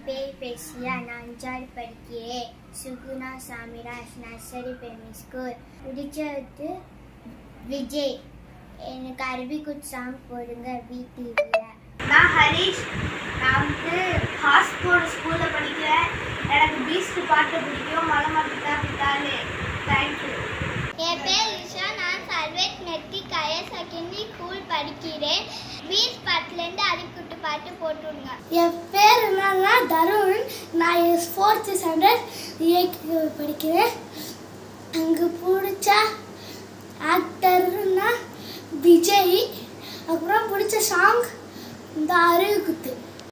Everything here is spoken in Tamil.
பேர் பெசியா நான் அஞ்சாவது படிக்கிறேன் Suguna Samiraj nursery primary school பிடிச்சது விஜய் எனக்கு அரபிக்குட் சாங் போடுங்க வீடிவியில் நான் ஹரிஷ் நான் வந்து ஹாஸ்போர்ட் ஸ்கூலில் படிக்கிறேன் எனக்கு பீஸ்ட் பாட்டு பிடிக்கும் மலமா பித்தா பித்தாலே தேங்க்யூ என் பேர் ரிஷா நான் சர்வேட் நெத்தி கய செகண்டரி ஸ்கூல் படிக்கிறேன் பீஸ் பாட்டுலேருந்து அரிக்குட்டு பாட்டு போட்டுருங்க என் பேர் என்னன்னா தருண் நான் ஃபோர்த்து ஸ்டாண்டர்ட் ஏக்கு படிக்கிறேன் அங்கே பிடிச்ச ஆக்டர்னா விஜய் அப்புறம் பிடிச்ச சாங் இந்த அருகுத்து